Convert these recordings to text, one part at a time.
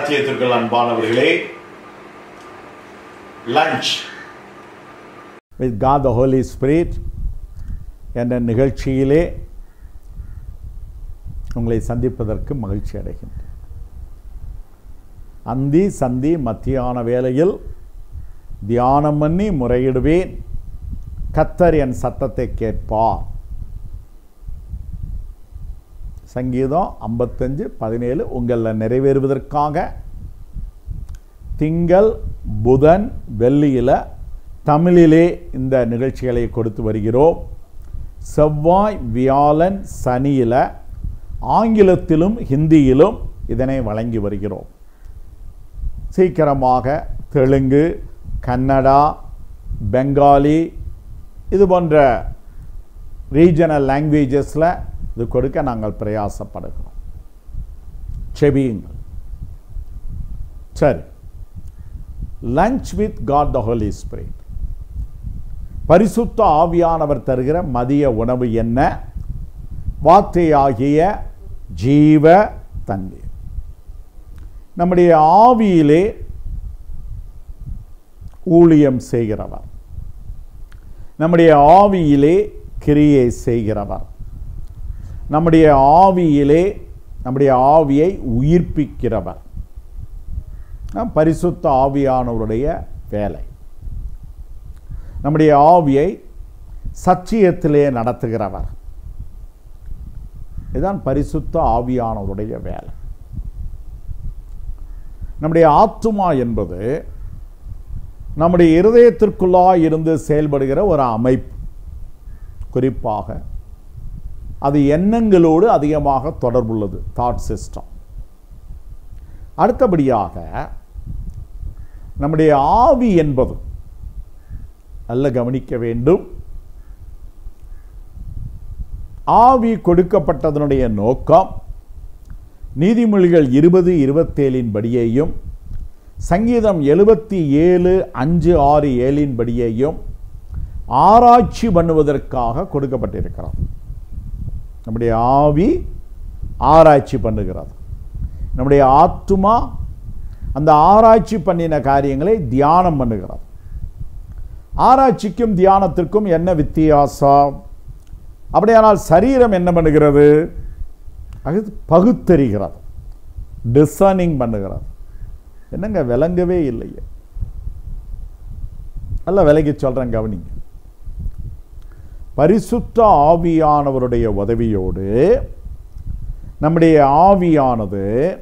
சத்தியத்திற்குள் அன்பானவர்களே lunch with God the Holy Spirit என்ற நிகழ்ச்சியிலே உங்களை சந்திப்பதற்கு மகிழ்ச்சி அடைகின்றேன் அந்தி சந்தி மத்தியான வேளையில் தியானம் பண்ணி முறையிடுவேன் கத்தர் என் சத்தத்தை கேட்பார் சங்கீதம் ஐம்பத்தஞ்சு பதினேழு உங்களில் நிறைவேறுவதற்காக திங்கள் புதன் வெள்ளியில் தமிழிலே இந்த நிகழ்ச்சிகளை கொடுத்து வருகிறோம் செவ்வாய் வியாழன் சனியில் ஆங்கிலத்திலும் ஹிந்தியிலும் இதனை வழங்கி வருகிறோம் சீக்கிரமாக தெலுங்கு கன்னடா பெங்காலி இது போன்ற ரீஜனல் லாங்குவேஜஸில் இது கொடுக்க நாங்கள் பிரயாசப்படுகிறோம் செபியுங்கள் சரி lunch with God the holy spirit பரிசுத்த ஆவியானவர் தருகிற மதிய உணவு என்ன வார்த்தையாகிய ஜீவ தண்ணீர் நம்முடைய ஆவியிலே ஊழியம் செய்கிறவர் நம்முடைய ஆவியிலே கிரியை செய்கிறவர் நம்முடைய ஆவியிலே நம்முடைய ஆவியை உயிர்ப்பிக்கிறவர் அஹ் பரிசுத்த ஆவியானவருடைய வேலை நம்முடைய ஆவியை சத்தியத்திலே நடத்துகிறவர் இதுதான் பரிசுத்த ஆவியானவருடைய வேலை நம்முடைய ஆத்துமா என்பது நம்முடைய இருதயத்திற்குள்ளாய் இருந்து செயல்படுகிற ஒரு அமைப்பு குறிப்பாக அது எண்ணங்களோடு அதிகமாக தொடர்புள்ளது தாட் சிஸ்டம் அடுத்தபடியாக நம்முடைய ஆவி என்பது நல்ல கவனிக்க வேண்டும் ஆவி கொடுக்கப்பட்டதனுடைய நோக்கம் நீதிமொழிகள் இருபது இருபத்தேழின் படியையும் சங்கீதம் எழுபத்தி ஏழு அஞ்சு ஆறு ஏழின் படியையும் ஆராய்ச்சி பண்ணுவதற்காக கொடுக்கப்பட்டிருக்கிறது நம்முடைய ஆவி ஆராய்ச்சி பண்ணுகிறது நம்முடைய ஆத்துமா அந்த ஆராய்ச்சி பண்ணின காரியங்களை தியானம் பண்ணுகிறது ஆராய்ச்சிக்கும் தியானத்திற்கும் என்ன வித்தியாசம் அப்படியானால் சரீரம் என்ன பண்ணுகிறது அது பகுத்தறிகிறது டிசர்னிங் பண்ணுகிறது என்னங்க விளங்கவே இல்லையே நல்ல விலைக்கு சொல்கிறேன் கவனிங்க பரிசுத்த ஆவியானவருடைய உதவியோடு நம்முடைய ஆவியானது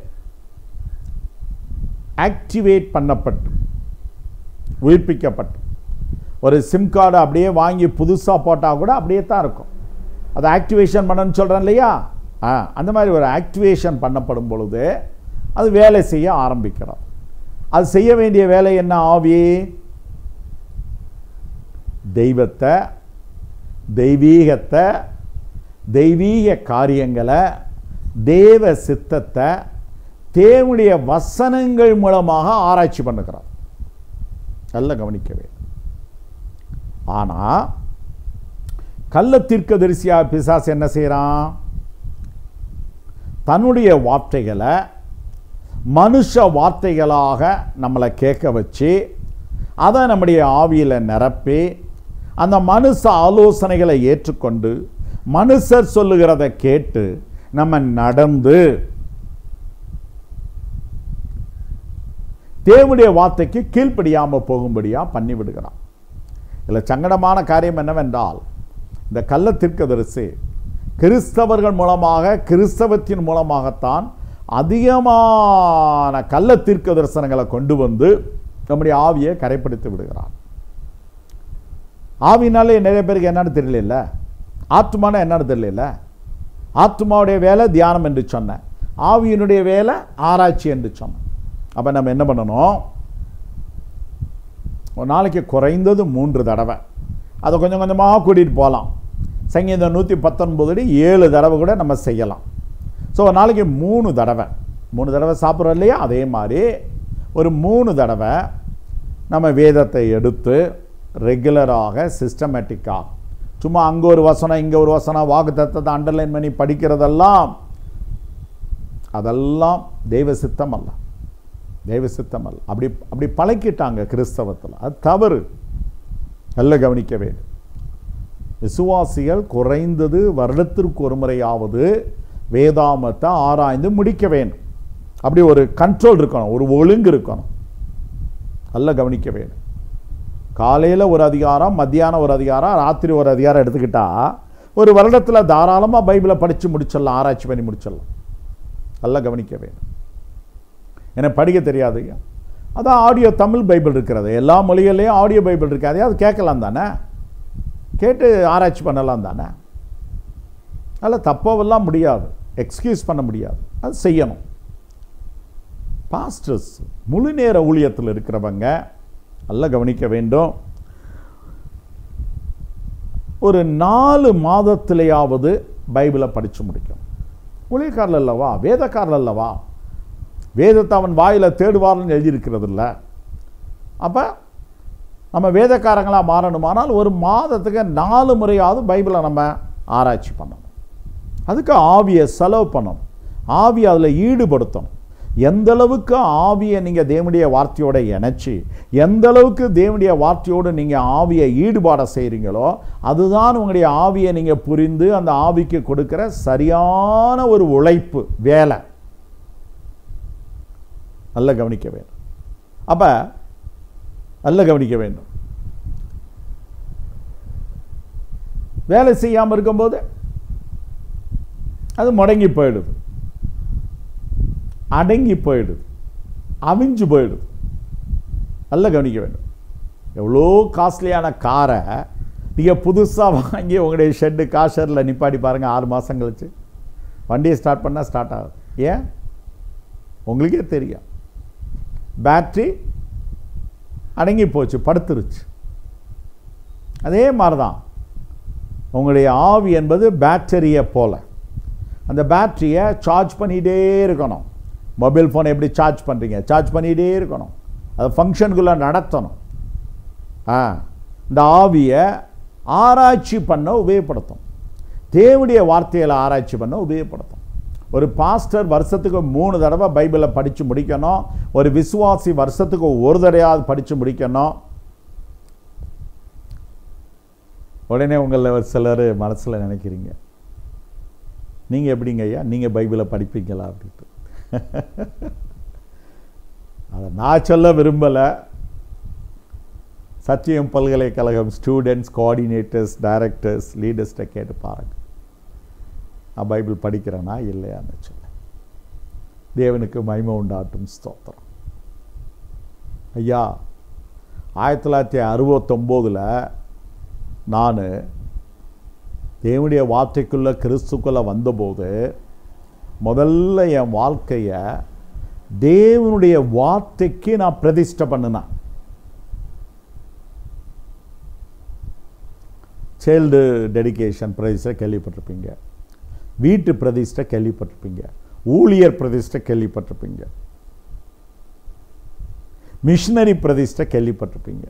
ஆக்டிவேட் பண்ணப்பட்டு உயிர்ப்பிக்கப்பட்டு ஒரு சிம் கார்டை அப்படியே வாங்கி புதுசாக போட்டால் கூட அப்படியே தான் இருக்கும் அதை ஆக்டிவேஷன் பண்ணணும்னு சொல்கிறேன் இல்லையா ஆ அந்த மாதிரி ஒரு ஆக்டிவேஷன் பண்ணப்படும் பொழுது அது வேலை செய்ய ஆரம்பிக்கிறோம் அது செய்ய வேண்டிய வேலை என்ன ஆவி தெய்வத்தை தெய்வீகத்தை தெய்வீக காரியங்களை தேவ சித்தத்தை தேவனுடைய வசனங்கள் மூலமாக ஆராய்ச்சி பண்ணுகிறார் நல்ல கவனிக்க வேண்டும் ஆனால் கள்ள தீர்க்கதரிசியா பிசாசு என்ன செய்கிறான் தன்னுடைய வார்த்தைகளை மனுஷ வார்த்தைகளாக நம்மளை கேட்க வச்சு அதை நம்முடைய ஆவியில் நிரப்பி அந்த மனுஷ ஆலோசனைகளை ஏற்றுக்கொண்டு மனுஷர் சொல்லுகிறத கேட்டு நம்ம நடந்து தேவனுடைய வார்த்தைக்கு கீழ்ப்படியாமல் போகும்படியாக பண்ணி விடுகிறான் இதில் சங்கடமான காரியம் என்னவென்றால் இந்த கள்ள தீர்க்கதரிசி கிறிஸ்தவர்கள் மூலமாக கிறிஸ்தவத்தின் மூலமாகத்தான் அதிகமான கள்ள தீர்க்க தரிசனங்களை கொண்டு வந்து நம்முடைய ஆவியை கரைப்படுத்தி விடுகிறான் ஆவினாலே நிறைய பேருக்கு என்னன்னு தெரியல ஆத்மானா என்னன்னு தெரியல ஆத்மாவுடைய வேலை தியானம் என்று சொன்னேன் ஆவியினுடைய வேலை ஆராய்ச்சி என்று சொன்னேன் அப்போ நம்ம என்ன பண்ணணும் ஒரு நாளைக்கு குறைந்தது மூன்று தடவை அதை கொஞ்சம் கொஞ்சமாக கூட்டிகிட்டு போகலாம் சங்கீதம் நூற்றி பத்தொன்பது அடி ஏழு தடவை கூட நம்ம செய்யலாம் ஸோ ஒரு நாளைக்கு மூணு தடவை மூணு தடவை சாப்பிட்றோம் இல்லையா அதே மாதிரி ஒரு மூணு தடவை நம்ம வேதத்தை எடுத்து ரெகுலராக சிஸ்டமேட்டிக்காக சும்மா அங்கே ஒரு வசனம் இங்கே ஒரு வசனம் வாக்கு தத்தத்தை அண்டர்லைன் பண்ணி படிக்கிறதெல்லாம் அதெல்லாம் தெய்வ சித்தம் அல்ல தெய்வ சித்தம் அல்ல அப்படி அப்படி பழக்கிட்டாங்க கிறிஸ்தவத்தில் அது தவறு நல்ல கவனிக்க வேண்டும் விசுவாசிகள் குறைந்தது வருடத்திற்கு ஒரு முறையாவது வேதாமத்தை ஆராய்ந்து முடிக்க வேண்டும் அப்படி ஒரு கண்ட்ரோல் இருக்கணும் ஒரு ஒழுங்கு இருக்கணும் நல்ல கவனிக்க வேண்டும் காலையில் ஒரு அதிகாரம் மத்தியானம் ஒரு அதிகாரம் ராத்திரி ஒரு அதிகாரம் எடுத்துக்கிட்டா ஒரு வருடத்தில் தாராளமாக பைபிளை படித்து முடிச்சிடலாம் ஆராய்ச்சி பண்ணி முடிச்சிடலாம் நல்லா கவனிக்க வேண்டும் எனக்கு படிக்க தெரியாது ஐயா அதான் ஆடியோ தமிழ் பைபிள் இருக்கிறது எல்லா மொழிகள்லேயும் ஆடியோ பைபிள் இருக்காது அது கேட்கலாம் தானே கேட்டு ஆராய்ச்சி பண்ணலாம் தானே அதில் தப்பவெல்லாம் முடியாது எக்ஸ்கியூஸ் பண்ண முடியாது அது செய்யணும் பாஸ்டர்ஸ் முழு நேர ஊழியத்தில் இருக்கிறவங்க நல்லா கவனிக்க வேண்டும் ஒரு நாலு மாதத்திலேயாவது பைபிளை படித்து முடிக்கும் ஊழியக்காரல் அல்லவா வேதக்காரல் அல்லவா வேதத்தை அவன் வாயில் தேடுவார்னு எழுதியிருக்கிறது இல்லை அப்போ நம்ம வேதக்காரங்களாக மாறணுமானால் ஒரு மாதத்துக்கு நாலு முறையாவது பைபிளை நம்ம ஆராய்ச்சி பண்ணணும் அதுக்கு ஆவியை செலவு பண்ணணும் ஆவியை அதில் ஈடுபடுத்தணும் எந்த அளவுக்கு ஆவியை நீங்கள் தேவனுடைய வார்த்தையோட இணைச்சி எந்த அளவுக்கு தேவனுடைய வார்த்தையோடு நீங்கள் ஆவியை ஈடுபாட செய்கிறீங்களோ அதுதான் உங்களுடைய ஆவியை நீங்கள் புரிந்து அந்த ஆவிக்கு கொடுக்கிற சரியான ஒரு உழைப்பு வேலை நல்ல கவனிக்க வேண்டும் அப்போ நல்ல கவனிக்க வேண்டும் வேலை செய்யாமல் இருக்கும்போது அது முடங்கி போயிடுது அடங்கி போயிடுது அவிஞ்சு போயிடுது நல்லா கவனிக்க வேண்டும் எவ்வளோ காஸ்ட்லியான காரை நீங்கள் புதுசாக வாங்கி உங்களுடைய ஷெட்டு காஷரில் நிப்பாட்டி பாருங்கள் ஆறு மாதம் கழிச்சு வண்டியை ஸ்டார்ட் பண்ணால் ஸ்டார்ட் ஆகுது ஏன் உங்களுக்கே தெரியும் பேட்ரி அடங்கி போச்சு படுத்துருச்சு அதே மாதிரி தான் உங்களுடைய ஆவி என்பது பேட்டரியை போல அந்த பேட்டரியை சார்ஜ் பண்ணிகிட்டே இருக்கணும் மொபைல் ஃபோனை எப்படி சார்ஜ் பண்ணுறீங்க சார்ஜ் பண்ணிகிட்டே இருக்கணும் அதை ஃபங்க்ஷனுக்குள்ளே நடத்தணும் ஆ இந்த ஆவியை ஆராய்ச்சி பண்ண உபயோகப்படுத்தும் தேவனுடைய வார்த்தைகளை ஆராய்ச்சி பண்ண உபயோகப்படுத்தும் ஒரு பாஸ்டர் வருஷத்துக்கு மூணு தடவை பைபிளை படித்து முடிக்கணும் ஒரு விசுவாசி வருஷத்துக்கு ஒரு தடவையாவது படித்து முடிக்கணும் உடனே உங்களில் சிலர் மனசில் நினைக்கிறீங்க நீங்கள் எப்படிங்க ஐயா நீங்கள் பைபிளை படிப்பீங்களா அப்படின்ட்டு அதை நான் சொல்ல விரும்பலை சத்தியம் பல்கலைக்கழகம் ஸ்டூடெண்ட்ஸ் கோஆர்டினேட்டர்ஸ் டைரக்டர்ஸ் லீடர்ஸ்ட்டை கேட்டு பாருங்கள் நான் பைபிள் படிக்கிறேனா இல்லையான்னு சொல்ல தேவனுக்கு மகிமை உண்டாட்டும் ஸ்தோத்திரம் ஐயா ஆயிரத்தி தொள்ளாயிரத்தி அறுபத்தொம்போதில் நான் தேவனுடைய வார்த்தைக்குள்ளே கிறிஸ்துக்குள்ளே வந்தபோது முதல்ல என் வாழ்க்கையை தேவனுடைய வார்த்தைக்கு நான் பிரதிஷ்டை பண்ணினேன் சைல்டு டெடிகேஷன் பிரதிஷ்டை கேள்விப்பட்டிருப்பீங்க வீட்டு பிரதிஷ்டை கேள்விப்பட்டிருப்பீங்க ஊழியர் பிரதிஷ்டை கேள்விப்பட்டிருப்பீங்க மிஷினரி பிரதிஷ்டை கேள்விப்பட்டிருப்பீங்க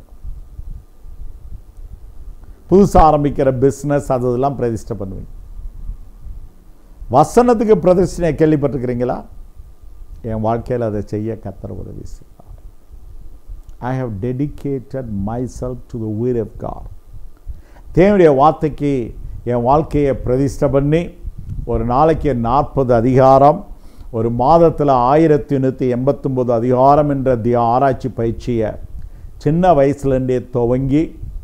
புதுசாக ஆரம்பிக்கிற பிஸ்னஸ் அது இதெல்லாம் பிரதிஷ்டை பண்ணுவீங்க வசனத்துக்கு பிரதிஷ்டை கேள்விப்பட்டிருக்கிறீங்களா என் வாழ்க்கையில் அதை செய்ய கத்தர் உதவி செய்வார் I have dedicated myself to the word of God தேவனுடைய வார்த்தைக்கு என் வாழ்க்கையை பிரதிஷ்டை பண்ணி ஒரு நாளைக்கு நாற்பது அதிகாரம் ஒரு மாதத்தில் ஆயிரத்தி எண்ணூற்றி எண்பத்தொம்போது அதிகாரம் என்ற தியா ஆராய்ச்சி பயிற்சியை சின்ன வயசுலேருந்தே துவங்கி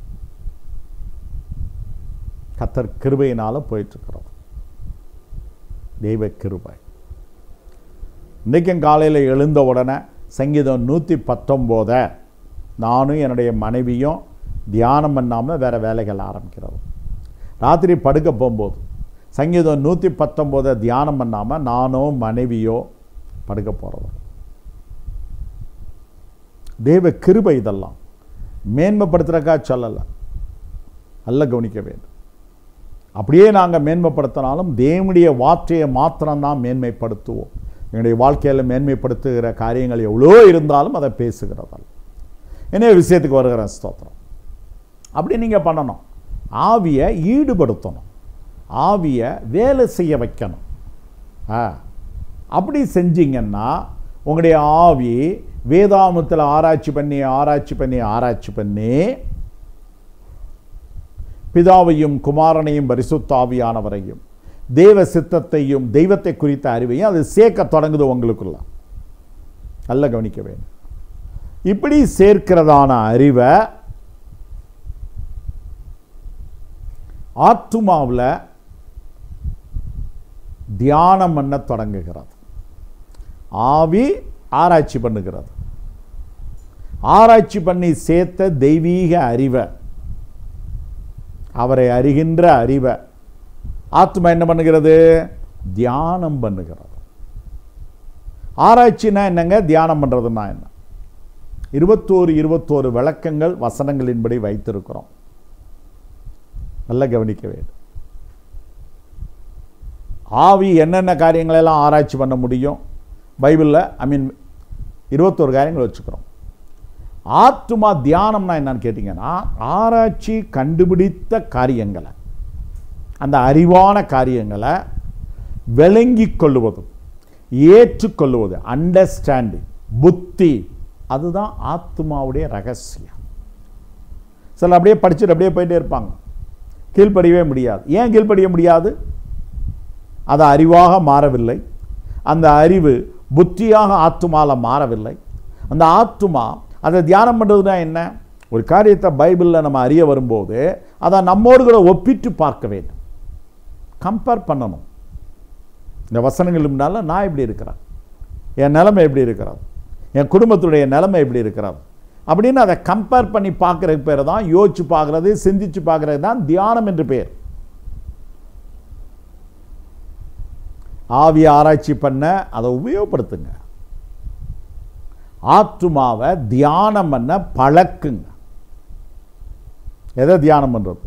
கத்தர் கிருபையினால் போயிட்டுருக்கிறோம் தெய்வ கிருபை இன்றைக்கும் காலையில் எழுந்த உடனே சங்கீதம் நூற்றி பத்தொம்போதை நானும் என்னுடைய மனைவியும் தியானம் பண்ணாமல் வேறு வேலைகள் ஆரம்பிக்கிறோம் ராத்திரி படுக்க போகும்போது சங்கீதம் நூற்றி பத்தொம்போதை தியானம் பண்ணாமல் நானோ மனைவியோ படுக்க போகிறவர் தெய்வ கிருபை இதெல்லாம் மேன்மைப்படுத்துறக்கா சொல்லலை நல்ல கவனிக்க வேண்டும் அப்படியே நாங்கள் மேன்மைப்படுத்தினாலும் தேவனுடைய வார்த்தையை மாத்திரம்தான் மேன்மைப்படுத்துவோம் எங்களுடைய வாழ்க்கையில் மேன்மைப்படுத்துகிற காரியங்கள் எவ்வளோ இருந்தாலும் அதை பேசுகிறதால் என்ன விஷயத்துக்கு வருகிறேன் ஸ்தோத்திரம் அப்படி நீங்கள் பண்ணணும் ஆவியை ஈடுபடுத்தணும் ஆவியை வேலை செய்ய வைக்கணும் ஆ அப்படி செஞ்சீங்கன்னா உங்களுடைய ஆவி வேதாமத்தில் ஆராய்ச்சி பண்ணி ஆராய்ச்சி பண்ணி ஆராய்ச்சி பண்ணி பிதாவையும் குமாரனையும் பரிசுத்தாவியானவரையும் தேவ சித்தத்தையும் தெய்வத்தை குறித்த அறிவையும் அது சேர்க்க தொடங்குது உங்களுக்குள்ள நல்ல கவனிக்க வேண்டும் இப்படி சேர்க்கிறதான அறிவை ஆத்துமாவில் தியானம் பண்ண தொடங்குகிறது ஆவி ஆராய்ச்சி பண்ணுகிறது ஆராய்ச்சி பண்ணி சேர்த்த தெய்வீக அறிவை அவரை அறிகின்ற அறிவை ஆத்மா என்ன பண்ணுகிறது தியானம் பண்ணுகிறது ஆராய்ச்சினா என்னங்க தியானம் பண்ணுறதுன்னா என்ன இருபத்தோரு இருபத்தோரு விளக்கங்கள் வசனங்களின்படி வைத்திருக்கிறோம் நல்ல கவனிக்க வேண்டும் ஆவி என்னென்ன காரியங்களெல்லாம் ஆராய்ச்சி பண்ண முடியும் பைபிளில் ஐ மீன் இருபத்தோரு காரியங்கள் வச்சுக்கிறோம் ஆத்துமா தியானம்னா என்னன்னு கேட்டிங்கன்னா ஆராய்ச்சி கண்டுபிடித்த காரியங்களை அந்த அறிவான காரியங்களை விளங்கி கொள்ளுவதும் ஏற்றுக்கொள்ளுவது அண்டர்ஸ்டாண்டிங் புத்தி அதுதான் ஆத்மாவுடைய ரகசியம் சில அப்படியே படிச்சுட்டு அப்படியே போயிட்டே இருப்பாங்க கீழ்ப்படியவே முடியாது ஏன் கீழ்ப்படிய முடியாது அது அறிவாக மாறவில்லை அந்த அறிவு புத்தியாக ஆத்துமால மாறவில்லை அந்த ஆத்துமா அதை தியானம் பண்ணுறதுனா என்ன ஒரு காரியத்தை பைபிளில் நம்ம அறிய வரும்போது அதை நம்மோடு கூட ஒப்பிட்டு பார்க்க வேண்டும் கம்பேர் பண்ணணும் இந்த வசனங்கள் முன்னால் நான் எப்படி இருக்கிறேன் என் நிலைமை எப்படி இருக்கிறது என் குடும்பத்துடைய நிலைமை எப்படி இருக்கிறது அப்படின்னு அதை கம்பேர் பண்ணி பார்க்குற பேர் தான் யோசிச்சு பார்க்குறது சிந்திச்சு பார்க்குறது தான் தியானம் என்று பேர் ஆவிய ஆராய்ச்சி பண்ண அதை உபயோகப்படுத்துங்க ஆத்துமாவை தியானம் பண்ண பழக்குங்க எதை தியானம் பண்ணுறது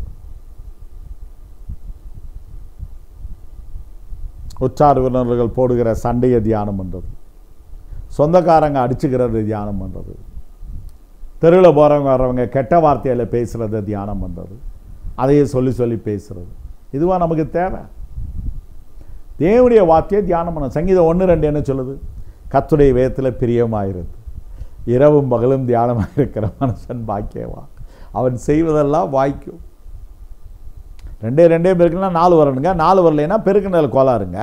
உற்றார் உறவினர்கள் போடுகிற சண்டையை தியானம் பண்ணுறது சொந்தக்காரங்க அடிச்சுக்கிறது தியானம் பண்ணுறது தெருவில் போகிறவங்க வர்றவங்க கெட்ட வார்த்தையில் பேசுகிறத தியானம் பண்ணுறது அதையே சொல்லி சொல்லி பேசுகிறது இதுவாக நமக்கு தேவை தேவனுடைய வார்த்தையை தியானம் பண்ண சங்கீதம் ஒன்று ரெண்டு என்ன சொல்லுது கத்துடைய வேதத்தில் பிரியமாயிருது இரவும் பகலும் தியானமாக இருக்கிற மனுஷன் பாக்கியவா அவன் செய்வதெல்லாம் வாய்க்கும் ரெண்டே ரெண்டே பெருக்குனா நாலு வரணுங்க நாலு வரலைன்னா பெருக்குனல் கோளாறுங்க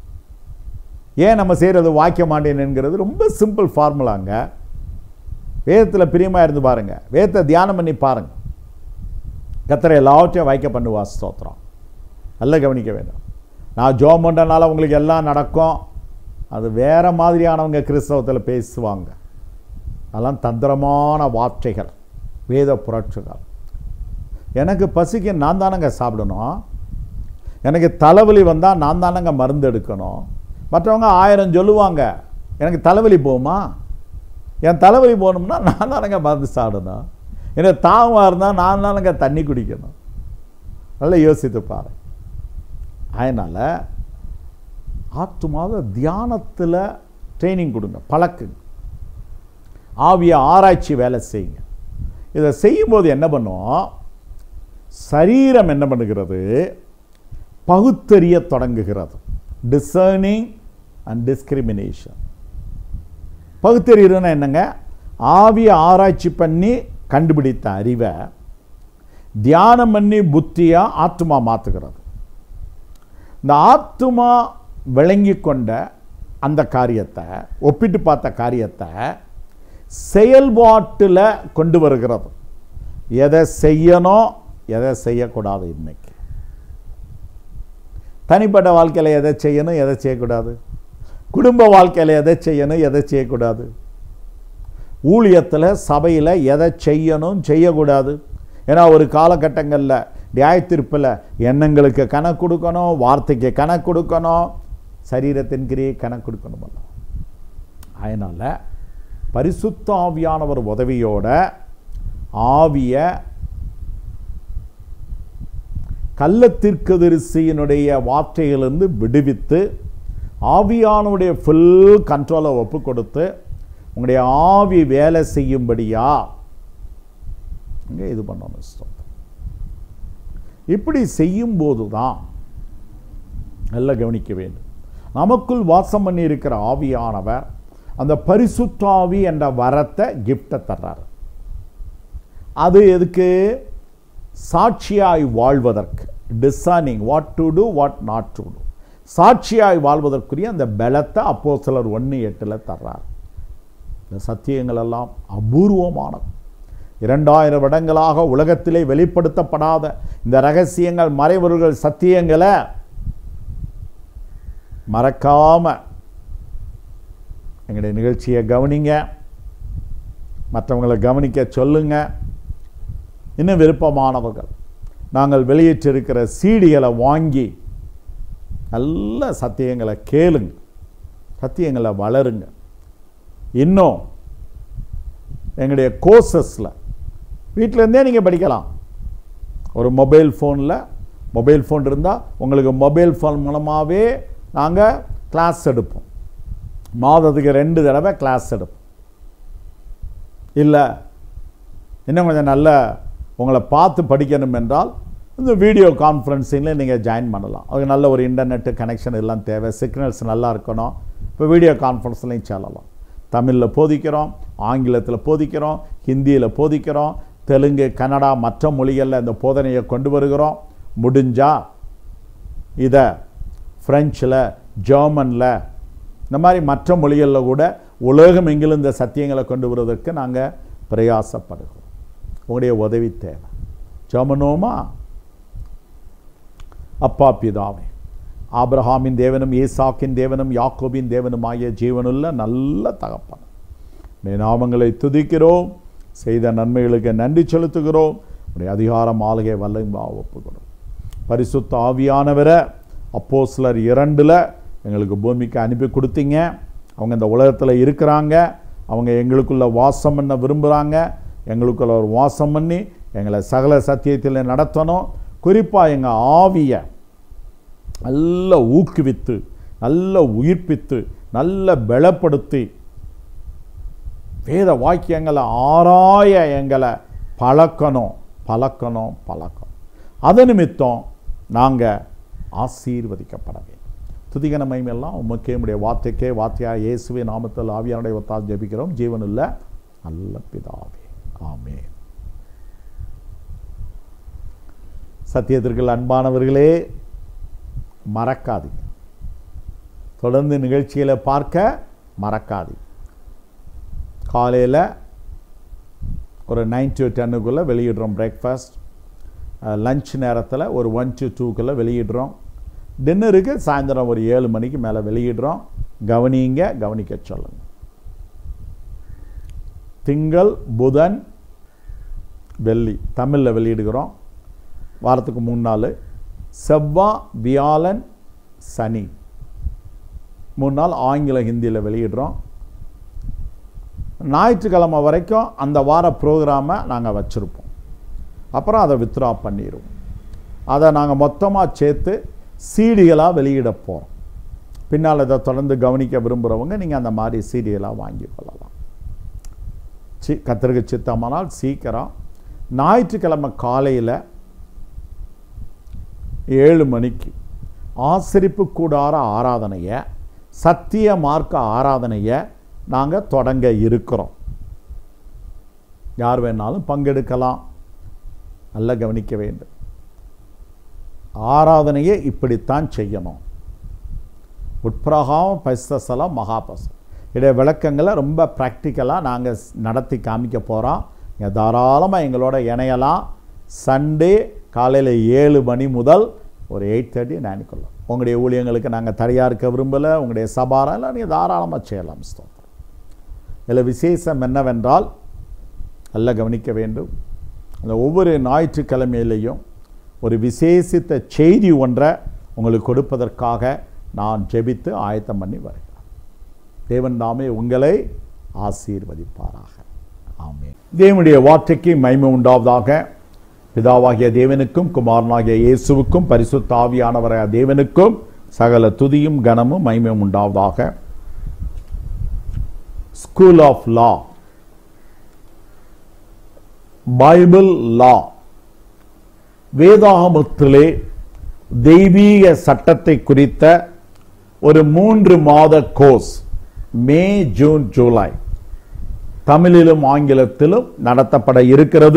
ஏன் நம்ம செய்கிறது வாய்க்க மாட்டேனுங்கிறது ரொம்ப சிம்பிள் ஃபார்முலாங்க வேதத்தில் பிரியமாக இருந்து பாருங்கள் வேதத்தை தியானம் பண்ணி பாருங்கள் கத்தரை எல்லாவற்றையும் வாய்க்க பண்ணுவா ஸ்தோத்திரம் நல்லா கவனிக்க வேண்டும் நான் ஜோம் பண்ணுறனால உங்களுக்கு எல்லாம் நடக்கும் அது வேறு மாதிரியானவங்க கிறிஸ்தவத்தில் பேசுவாங்க அதெல்லாம் தந்திரமான வார்த்தைகள் வேத புரட்சிகள் எனக்கு பசிக்கு நான் தானங்க சாப்பிடணும் எனக்கு தலைவலி வந்தால் நான் தானங்க மருந்து எடுக்கணும் மற்றவங்க ஆயிரம் சொல்லுவாங்க எனக்கு தலைவலி போகுமா என் தலைவலி போகணும்னா நான் தானங்க மருந்து சாப்பிடணும் எனக்கு தாகமாக இருந்தால் நான் தானங்க தண்ணி குடிக்கணும் நல்லா யோசித்து பாரு அதனால் ஆத்துமாவை தியானத்தில் ட்ரைனிங் கொடுங்க பழக்குங்க ஆவிய ஆராய்ச்சி வேலை செய்யுங்க இதை செய்யும்போது என்ன பண்ணும் சரீரம் என்ன பண்ணுகிறது பகுத்தறிய தொடங்குகிறது டிசர்னிங் அண்ட் டிஸ்கிரிமினேஷன் பகுத்தறியதுன்னா என்னங்க ஆவிய ஆராய்ச்சி பண்ணி கண்டுபிடித்த அறிவை தியானம் பண்ணி புத்தியாக ஆத்மா மாற்றுகிறது இந்த ஆத்மா விளங்கி கொண்ட அந்த காரியத்தை ஒப்பிட்டு பார்த்த காரியத்தை செயல்பாட்டில் கொண்டு வருகிறது எதை செய்யணும் எதை செய்யக்கூடாது இன்னைக்கு தனிப்பட்ட வாழ்க்கையில் எதை செய்யணும் எதை செய்யக்கூடாது குடும்ப வாழ்க்கையில் எதை செய்யணும் எதை செய்யக்கூடாது ஊழியத்தில் சபையில் எதை செய்யணும் செய்யக்கூடாது ஏன்னா ஒரு காலகட்டங்களில் நியாயத்தீர்ப்பில் எண்ணங்களுக்கு கணக்கு கொடுக்கணும் வார்த்தைக்கு கணக்கு கொடுக்கணும் சரீரத்தின் கிரியை கணக்கு கொடுக்கணும் அதனால் பரிசுத்த ஆவியானவர் உதவியோட ஆவிய கள்ளத்திற்கதரிசியினுடைய வார்த்தைகளிலிருந்து விடுவித்து ஆவியானுடைய ஃபுல் கண்ட்ரோலை ஒப்பு கொடுத்து உங்களுடைய ஆவி வேலை செய்யும்படியா இங்கே இது பண்ணணும் ஸ்தோத்திரம். இப்படி செய்யும்போது தான் நல்லா கவனிக்க வேண்டும் நமக்குள் வாசம் பண்ணி இருக்கிற ஆவியானவர் அந்த பரிசுத்தாவி என்ற வரத்தை கிஃப்டை தர்றாரு அது எதுக்கு சாட்சியாய் வாழ்வதற்கு designing what to do what not to do சாட்சியாய் வாழ்வதற்குரிய அந்த பலத்தை அப்போ சிலர் ஒன்று எட்டில் தர்றார் இந்த சத்தியங்கள் எல்லாம் அபூர்வமானது இரண்டாயிரம் வருடங்களாக உலகத்திலே வெளிப்படுத்தப்படாத இந்த ரகசியங்கள் மறைவர்கள் சத்தியங்களை மறக்காம எங்களுடைய நிகழ்ச்சியை கவனிங்க மற்றவங்களை கவனிக்க சொல்லுங்க இன்னும் விருப்பமானவர்கள் நாங்கள் வெளியிட்டிருக்கிற சீடிகளை வாங்கி நல்ல சத்தியங்களை கேளுங்க சத்தியங்களை வளருங்க இன்னும் எங்களுடைய கோர்சஸில் வீட்டிலேருந்தே நீங்கள் படிக்கலாம் ஒரு மொபைல் ஃபோனில் மொபைல் ஃபோன் இருந்தால் உங்களுக்கு மொபைல் ஃபோன் மூலமாகவே நாங்கள் கிளாஸ் எடுப்போம் மாதத்துக்கு ரெண்டு தடவை கிளாஸ் எடுப்போம் இல்லை இன்னும் கொஞ்சம் நல்ல உங்களை பார்த்து படிக்கணும் என்றால் இந்த வீடியோ கான்ஃபரன்சிங்கில் நீங்கள் ஜாயின் பண்ணலாம் அதுக்கு நல்ல ஒரு இன்டர்நெட்டு கனெக்ஷன் எல்லாம் தேவை சிக்னல்ஸ் நல்லா இருக்கணும் இப்போ வீடியோ கான்ஃபரன்ஸ்லையும் செல்லலாம் தமிழில் போதிக்கிறோம் ஆங்கிலத்தில் போதிக்கிறோம் ஹிந்தியில் போதிக்கிறோம் தெலுங்கு கன்னடா மற்ற மொழிகளில் இந்த போதனையை கொண்டு வருகிறோம் முடிஞ்சால் இதை ஃப்ரெஞ்சில் ஜெர்மனில் இந்த மாதிரி மற்ற மொழிகளில் கூட உலகம் எங்கிலும் இந்த சத்தியங்களை கொண்டு வருவதற்கு நாங்கள் பிரயாசப்படுகிறோம் உங்களுடைய உதவி தேவை ஜெர்மனோமா அப்பா பிதாவே ஆபிரஹாமின் தேவனும் ஈசாக்கின் தேவனும் யாக்கோபின் தேவனும் ஆகிய ஜீவனுள்ள நல்ல தகப்பன் மே நாமங்களை துதிக்கிறோம் செய்த நன்மைகளுக்கு நன்றி செலுத்துகிறோம் உடைய அதிகாரம் ஆளுகை வல்லம்பா ஒப்புக்கிறோம் பரிசுத்த ஆவியானவரை அப்போ சிலர் இரண்டில் எங்களுக்கு பூமிக்கு அனுப்பி கொடுத்தீங்க அவங்க இந்த உலகத்தில் இருக்கிறாங்க அவங்க எங்களுக்குள்ள வாசம் பண்ண விரும்புகிறாங்க எங்களுக்குள்ள ஒரு வாசம் பண்ணி எங்களை சகல சத்தியத்தில் நடத்தணும் குறிப்பாக எங்கள் ஆவியை நல்ல ஊக்குவித்து நல்ல உயிர்ப்பித்து நல்ல பலப்படுத்தி வேத வாக்கியங்களை ஆராய எங்களை பழக்கணும் பழக்கணும் பழக்கணும் அது நிமித்தம் நாங்கள் ஆசீர்வதிக்கப்பட வேண்டும் துதிகன மகிமையெல்லாம் உமக்கே உடைய வார்த்தைக்கே வார்த்தையா இயேசுவே நாமத்தில் ஆவியானுடைய ஒத்தால் ஜெபிக்கிறோம் ஜீவனுள்ள நல்ல பிதாவே ஆமே சத்தியத்திற்கு அன்பானவர்களே மறக்காதீங்க தொடர்ந்து நிகழ்ச்சிகளை பார்க்க மறக்காதீங்க காலையில் ஒரு நைன் டு டென்னுக்குள்ளே வெளியிடுறோம் பிரேக்ஃபாஸ்ட் லஞ்ச் நேரத்தில் ஒரு ஒன் டு டூக்குள்ளே வெளியிடுறோம் டின்னருக்கு சாயந்தரம் ஒரு ஏழு மணிக்கு மேலே வெளியிடுறோம் கவனிங்க கவனிக்க சொல்லுங்க திங்கள் புதன் வெள்ளி தமிழில் வெளியிடுகிறோம் வாரத்துக்கு மூணு நாள் செவ்வாய் வியாழன் சனி மூணு நாள் ஆங்கிலம் ஹிந்தியில் வெளியிடுறோம் ஞாயிற்றுக்கிழமை வரைக்கும் அந்த வார ப்ரோக்ராமை நாங்கள் வச்சுருப்போம் அப்புறம் அதை வித்ரா பண்ணிடுவோம் அதை நாங்கள் மொத்தமாக சேர்த்து சீடிகளாக வெளியிட போகிறோம் பின்னால் இதை தொடர்ந்து கவனிக்க விரும்புகிறவங்க நீங்கள் அந்த மாதிரி சீடிகளாக வாங்கி கொள்ளலாம் சி கத்திரிக்கை சித்தமானால் சீக்கிரம் ஞாயிற்றுக்கிழமை காலையில் ஏழு மணிக்கு ஆசிரிப்பு கூடார ஆராதனையை சத்திய மார்க்க ஆராதனையை நாங்கள் தொடங்க இருக்கிறோம் யார் வேணாலும் பங்கெடுக்கலாம் நல்லா கவனிக்க வேண்டும் ஆராதனையை இப்படித்தான் செய்யணும் உட்பிரகாம் பைசலாம் மகாபசம் இடைய விளக்கங்களை ரொம்ப ப்ராக்டிக்கலாக நாங்கள் நடத்தி காமிக்க போகிறோம் நீங்கள் தாராளமாக எங்களோட இணையலாம் சண்டே காலையில் ஏழு மணி முதல் ஒரு எயிட் தேர்ட்டி நினைக்கொள்ளும் உங்களுடைய ஊழியங்களுக்கு நாங்கள் தடையாக இருக்க விரும்பலை உங்களுடைய சபாரம் எல்லாம் நீங்கள் தாராளமாக செய்யலாம் ஸ்தோத்திரம் இதில் விசேஷம் என்னவென்றால் நல்லா கவனிக்க வேண்டும் அந்த ஒவ்வொரு ஞாயிற்றுக்கிழமையிலையும் ஒரு விசேஷித்த செய்தி ஒன்றை உங்களுக்கு கொடுப்பதற்காக நான் ஜெபித்து ஆயத்தம் பண்ணி வருகிறேன் தேவன் தாமே உங்களை ஆசீர்வதிப்பாராக ஆமே தேவனுடைய வார்த்தைக்கு மகிமை உண்டாவதாக பிதாவாகிய தேவனுக்கும் குமாரனாகிய இயேசுவுக்கும் பரிசுத்த ஆவியானவராகிய தேவனுக்கும் சகல துதியும் கனமும் மகிமையும் உண்டாவதாக school of law bible law வேதாகமத்திலே தெய்வீக சட்டத்தை குறித்த ஒரு மூன்று மாத கோர்ஸ் மே ஜூன் ஜூலை தமிழிலும் ஆங்கிலத்திலும் நடத்தப்பட இருக்கிறது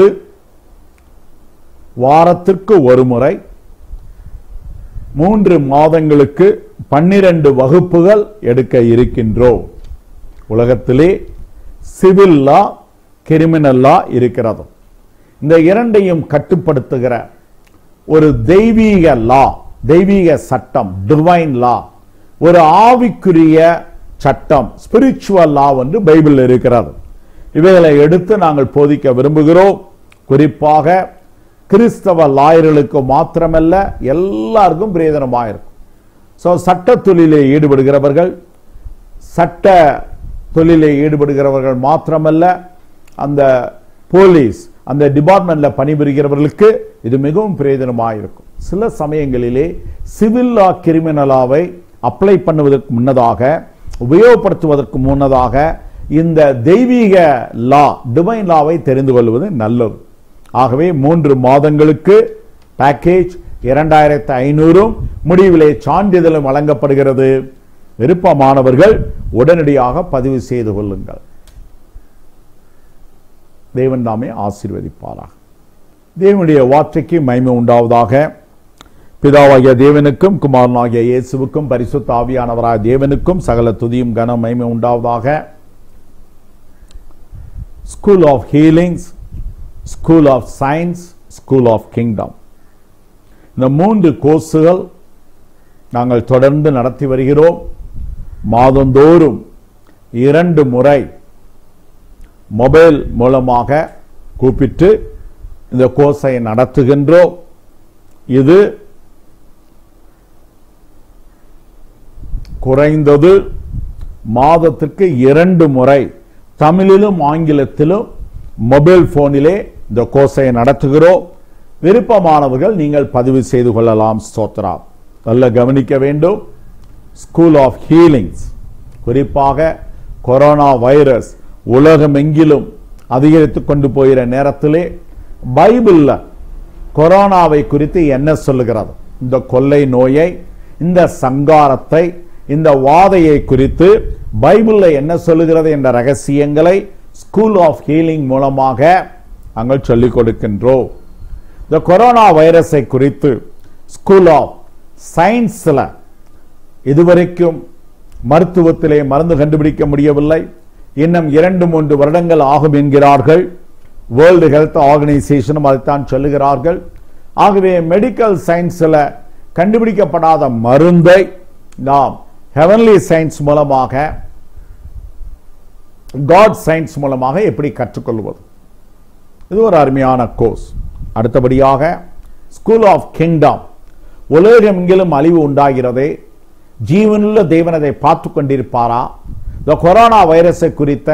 வாரத்திற்கு ஒரு முறை மூன்று மாதங்களுக்கு பன்னிரண்டு வகுப்புகள் எடுக்க இருக்கின்றோம் உலகத்திலே சிவில் லா கிரிமினல் லா இருக்கிறது இந்த இரண்டையும் கட்டுப்படுத்துகிற ஒரு தெய்வீக லா தெய்வீக சட்டம் டிவைன் லா ஒரு ஆவிக்குரிய சட்டம் ஸ்பிரிச்சுவல் லா என்று பைபிள் இருக்கிறது இவைகளை எடுத்து நாங்கள் போதிக்க விரும்புகிறோம் குறிப்பாக கிறிஸ்தவ லாயர்களுக்கு மாத்திரமல்ல எல்லாருக்கும் பிரயோஜனமாக இருக்கும் ஸோ சட்ட தொழிலே ஈடுபடுகிறவர்கள் சட்ட தொழிலே ஈடுபடுகிறவர்கள் மாத்திரமல்ல அந்த போலீஸ் அந்த டிபார்ட்மெண்ட்ல பணிபுரிகிறவர்களுக்கு இது மிகவும் பிரயோஜனமாக இருக்கும் சில சமயங்களிலே சிவில் லா கிரிமினலாவை அப்ளை பண்ணுவதற்கு முன்னதாக உபயோகப்படுத்துவதற்கு முன்னதாக இந்த தெய்வீக லா டிவைன் லாவை தெரிந்து கொள்வது நல்லது ஆகவே மூன்று மாதங்களுக்கு பேக்கேஜ் இரண்டாயிரத்து ஐநூறும் முடிவிலே சான்றிதழும் வழங்கப்படுகிறது விருப்பமானவர்கள் உடனடியாக பதிவு செய்து கொள்ளுங்கள் தேவன் தாமே ஆசீர்வதிப்பாராக தேவனுடைய வார்த்தைக்கு மகிமை உண்டாவதாக பிதாவாகிய தேவனுக்கும் குமாரனாகிய இயேசுவுக்கும் பரிசுத்த ஆவியானவராக தேவனுக்கும் சகல துதியும் கன மகிமை உண்டாவதாக school of healings school of science school of kingdom இந்த மூன்று கோர்ஸுகள் நாங்கள் தொடர்ந்து நடத்தி வருகிறோம் மாதந்தோறும் இரண்டு முறை மொபைல் மூலமாக கூப்பிட்டு இந்த கோர்ஸை நடத்துகின்றோம் இது குறைந்தது மாதத்திற்கு இரண்டு முறை தமிழிலும் ஆங்கிலத்திலும் மொபைல் போனிலே இந்த கோர்ஸை நடத்துகிறோம் விருப்பமானவர்கள் நீங்கள் பதிவு செய்து கொள்ளலாம் ஸ்தோத்ரா நல்ல கவனிக்க வேண்டும் ஸ்கூல் ஆஃப் ஹீலிங்ஸ் குறிப்பாக கொரோனா வைரஸ் உலகமெங்கிலும் அதிகரித்து கொண்டு போகிற நேரத்திலே பைபிள்ல கொரோனாவை குறித்து என்ன சொல்லுகிறது இந்த கொள்ளை நோயை இந்த சங்காரத்தை இந்த வாதையை குறித்து பைபிள்ல என்ன சொல்லுகிறது என்ற ரகசியங்களை ஸ்கூல் ஆஃப் ஹீலிங் மூலமாக நாங்கள் சொல்லிக் கொடுக்கின்றோம் இந்த கொரோனா வைரஸை குறித்து ஸ்கூல் ஆஃப் சயின்ஸ்ல இதுவரைக்கும் மருத்துவத்திலே மருந்து கண்டுபிடிக்க முடியவில்லை இன்னும் இரண்டு மூன்று வருடங்கள் ஆகும் என்கிறார்கள் வேர்ல்டு ஹெல்த் ஆர்கனைசேஷனும் அதைத்தான் சொல்லுகிறார்கள் ஆகவே மெடிக்கல் சயின்ஸ்ல கண்டுபிடிக்கப்படாத மருந்தை நாம் ஹெவன்லி சயின்ஸ் மூலமாக காட் சயின்ஸ் மூலமாக எப்படி கற்றுக்கொள்வது இது ஒரு அருமையான கோர்ஸ் அடுத்தபடியாக ஸ்கூல் ஆஃப் கிங்டம் உலகம் எங்கிலும் அழிவு உண்டாகிறதே ஜீவனுள்ள தேவன் அதை பார்த்து கொண்டிருப்பாரா இந்த கொரோனா வைரஸை குறித்த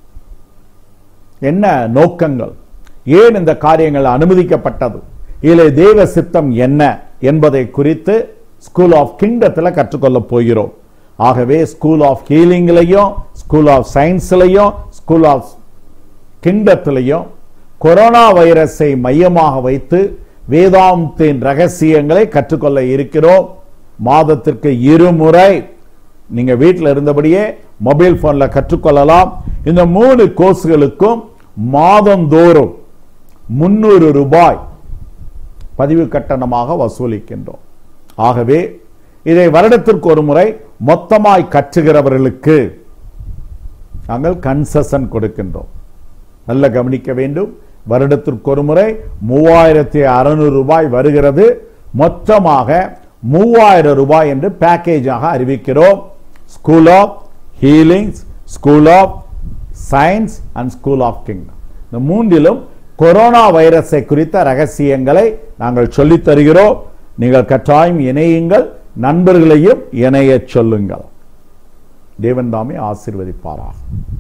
என்ன நோக்கங்கள் ஏன் இந்த காரியங்கள் அனுமதிக்கப்பட்டது இதில் தேவ சித்தம் என்ன என்பதை குறித்து ஸ்கூல் ஆஃப் கிங்டத்தில் கற்றுக்கொள்ள போகிறோம் ஆகவே ஸ்கூல் ஆஃப் ஹீலிங்லையும் ஸ்கூல் ஆஃப் சயின்ஸ்லையும் ஸ்கூல் ஆஃப் கிங்டத்திலையும் கொரோனா வைரஸை மையமாக வைத்து வேதாந்தின் ரகசியங்களை கற்றுக்கொள்ள இருக்கிறோம் மாதத்திற்கு இருமுறை நீங்க வீட்டில் இருந்தபடியே மொபைல் போன்ல கற்றுக்கொள்ளலாம் இந்த மூணு கோர்ஸ்களுக்கும் மாதந்தோறும் முன்னூறு ரூபாய் பதிவு கட்டணமாக வசூலிக்கின்றோம் ஆகவே இதை வருடத்திற்கு ஒரு முறை மொத்தமாய் கற்றுகிறவர்களுக்கு நாங்கள் கன்செஷன் கொடுக்கின்றோம் நல்ல கவனிக்க வேண்டும் வருடத்திற்கு ஒரு முறை மூவாயிரத்தி அறுநூறு ரூபாய் வருகிறது மொத்தமாக மூவாயிரம் ரூபாய் என்று பேக்கேஜாக அறிவிக்கிறோம் school of healings school of science and school of kingdom இந்த மூன்றிலும் கொரோனா வைரஸை குறித்த ரகசியங்களை நாங்கள் சொல்லித் தருகிறோம் நீங்கள் கட்டாயம் இணையுங்கள் நண்பர்களையும் இணையச் சொல்லுங்கள் தேவன் தாமே ஆசீர்வதிப்பாராக